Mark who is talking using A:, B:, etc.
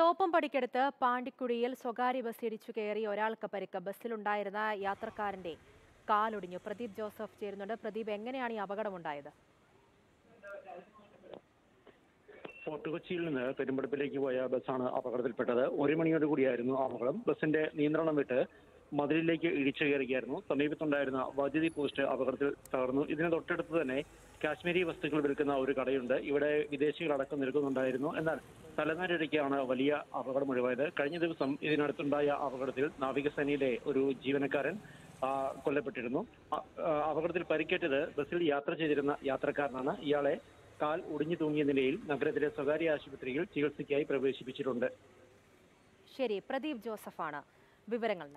A: ടോപ്പം പടിക്കടുത്ത് പാണ്ടിക്കുഴിയിൽ സ്വകാര്യ ബസ് ഇടിച്ചു കയറി ഒരാൾക്ക് പരിക്ക് ബസ്സിലുണ്ടായിരുന്ന യാത്രക്കാരന്റെ കാലൊടിഞ്ഞു പ്രദീപ് ജോസഫ് ചേരുന്നുണ്ട് പ്രദീപ് എങ്ങനെയാണ് ഈ അപകടമുണ്ടായത്
B: ഫോർട്ട് കൊച്ചിയിൽ നിന്ന് പെരുമ്പടപ്പിലേക്ക് പോയ ബസ്സാണ് അപകടത്തിൽപ്പെട്ടത് ഒരു മണിയോട് കൂടിയായിരുന്നു അപകടം ബസിന്റെ നിയന്ത്രണം വിട്ട് മതിലിലേക്ക് ഇടിച്ചു കയറുകയായിരുന്നു സമീപത്തുണ്ടായിരുന്ന വൈദ്യുതി പോസ്റ്റ് അപകടത്തിൽ തകർന്നു ഇതിന് തൊട്ടടുത്ത് തന്നെ കാശ്മീരി വസ്തുക്കൾ വിൽക്കുന്ന ഒരു കടയുണ്ട് ഇവിടെ വിദേശികളടക്കം നിൽക്കുന്നുണ്ടായിരുന്നു എന്നാൽ തലനാരിഴയ്ക്കാണ് വലിയ അപകടം ഒഴിവായത് കഴിഞ്ഞ ദിവസം ഇതിനടുത്തുണ്ടായ അപകടത്തിൽ നാവികസേനയിലെ ഒരു ജീവനക്കാരൻ ആ, കൊല്ലപ്പെട്ടിരുന്നു ആ, ആ, അപകടത്തിൽ പരിക്കേറ്റത് ബസ്സിൽ യാത്ര ചെയ്തിരുന്ന യാത്രക്കാരനാണ് ഇയാളെ കാൽ ഒടിഞ്ഞു തൂങ്ങിയ നിലയിൽ നഗരത്തിലെ സ്വകാര്യ ആശുപത്രിയിൽ ചികിത്സയ്ക്കായി പ്രവേശിപ്പിച്ചിട്ടുണ്ട്
A: ശരി പ്രദീപ് ജോസഫാണ് വിവരങ്ങൾ